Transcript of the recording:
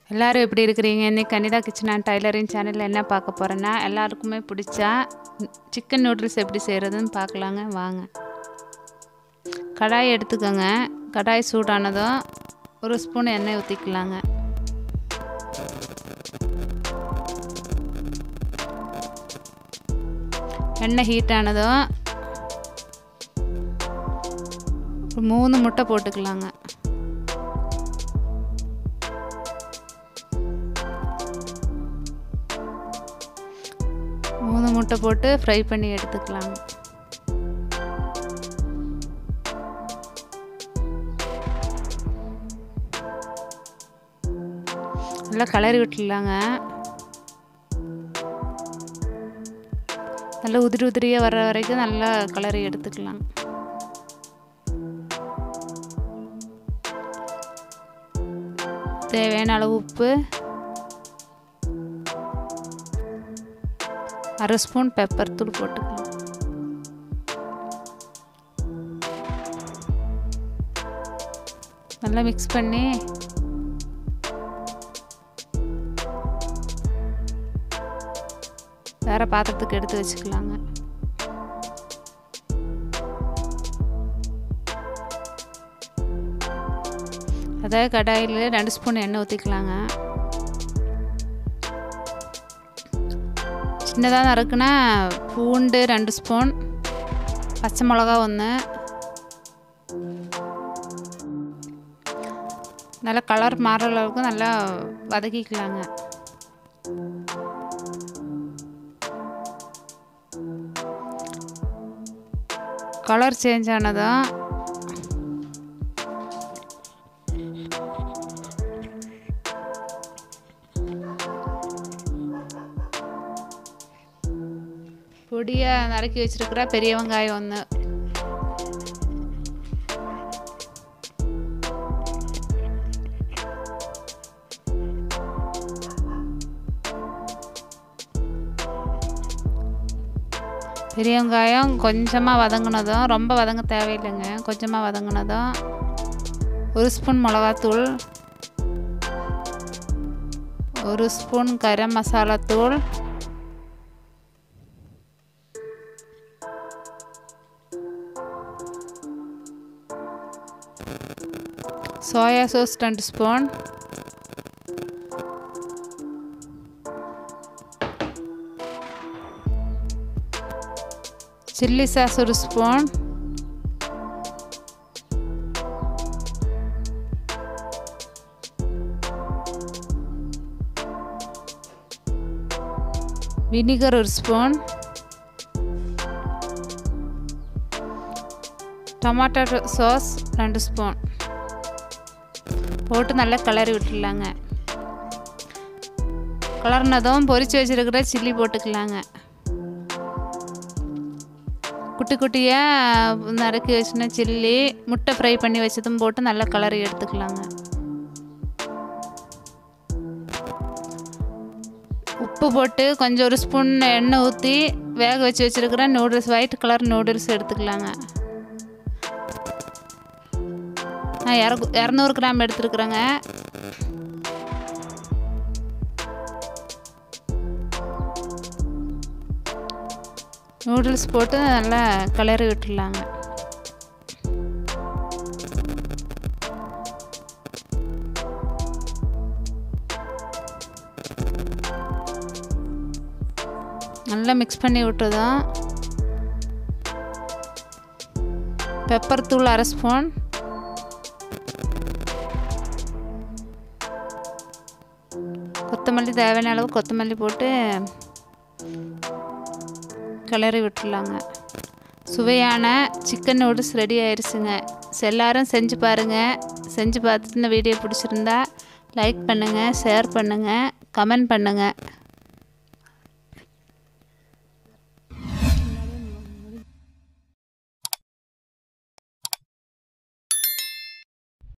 எல்லோரும் எப்படி இருக்கிறீங்க இன்றைக்கி கனிதா கிச்சன் அண்ட் டைலரிங் சேனலில் என்ன பார்க்க போகிறேன்னா எல்லாருக்குமே பிடிச்சா சிக்கன் நூடுல்ஸ் எப்படி செய்கிறதுன்னு பார்க்கலாங்க வாங்க கடாய் எடுத்துக்கோங்க கடாய் சூடானதும் ஒரு ஸ்பூன் எண்ணெய் ஊற்றிக்கலாங்க எண்ணெய் ஹீட் ஆனதும் ஒரு மூணு முட்டை போட்டுக்கலாங்க மூணு முட்டை போட்டு ஃப்ரை பண்ணி எடுத்துக்கலாம் நல்லா கலரி விட்டுலாங்க நல்லா உதிரி உதிரியாக வர்ற வரைக்கும் நல்லா கலரி எடுத்துக்கலாம் தேவையான அளவு உப்பு அரை ஸ்பூன் பெப்பர் தூள் போட்டுக்கலாம் நல்லா மிக்ஸ் பண்ணி வேறு பாத்திரத்துக்கு எடுத்து வச்சுக்கலாங்க அதே கடாயில் ரெண்டு ஸ்பூன் எண்ணெய் ஊற்றிக்கலாங்க சின்னதாக நறுக்குன்னா பூண்டு ரெண்டு ஸ்பூன் பச்சை மிளகா ஒன்று நல்லா கலர் மாறுற அளவுக்கு நல்லா வதக்கிக்கலாங்க கலர் சேஞ்ச் ஆனதும் பொடியாக நறுக்கி வச்சுருக்கிற பெரிய வெங்காயம் ஒன்று பெரிய வெங்காயம் கொஞ்சமாக வதங்கினதும் ரொம்ப வதங்க தேவையில்லைங்க கொஞ்சமாக வதங்கினதும் ஒரு ஸ்பூன் மிளகாத்தூள் ஒரு ஸ்பூன் கரம் மசாலாத்தூள் சோயா சாஸ் ரெண்டு ஸ்பூன் சில்லி சாஸ் ஒரு ஸ்பூன் வினிகர் ஒரு ஸ்பூன் டொமாட்டோ சாஸ் ரெண்டு ஸ்பூன் போட்டு நல்லா கிளறி விட்டுடலாங்க கிளறினதும் பொரித்து வச்சுருக்கிற சில்லி போட்டுக்கலாங்க குட்டி குட்டியாக நறுக்கி வச்சுன சில்லி முட்டை ஃப்ரை பண்ணி வச்சதும் போட்டு நல்லா கலரி எடுத்துக்கலாங்க உப்பு போட்டு கொஞ்சம் ஒரு ஸ்பூன் எண்ணெய் ஊற்றி வேக வச்சு வச்சுருக்கிற நூடுல்ஸ் ஒயிட் கலர் நூடுல்ஸ் எடுத்துக்கலாங்க நான் இற இரநூறு கிராம் எடுத்துருக்குறேங்க நூடுல்ஸ் போட்டு நல்லா கிளறி விட்டுடலாங்க நல்லா மிக்ஸ் பண்ணி விட்டதும் பெப்பர் தூள் அரை ஸ்பூன் கொத்தமல்லி தேவையான அளவு கொத்தமல்லி போட்டு கிளறி விட்டுலாங்க சுவையான சிக்கன் நூடுல்ஸ் ரெடி ஆயிடுச்சுங்க எல்லாரும் செஞ்சு பாருங்கள் செஞ்சு பார்த்துட்டு இந்த வீடியோ பிடிச்சிருந்தா லைக் பண்ணுங்கள் ஷேர் பண்ணுங்கள் கமெண்ட் பண்ணுங்கள்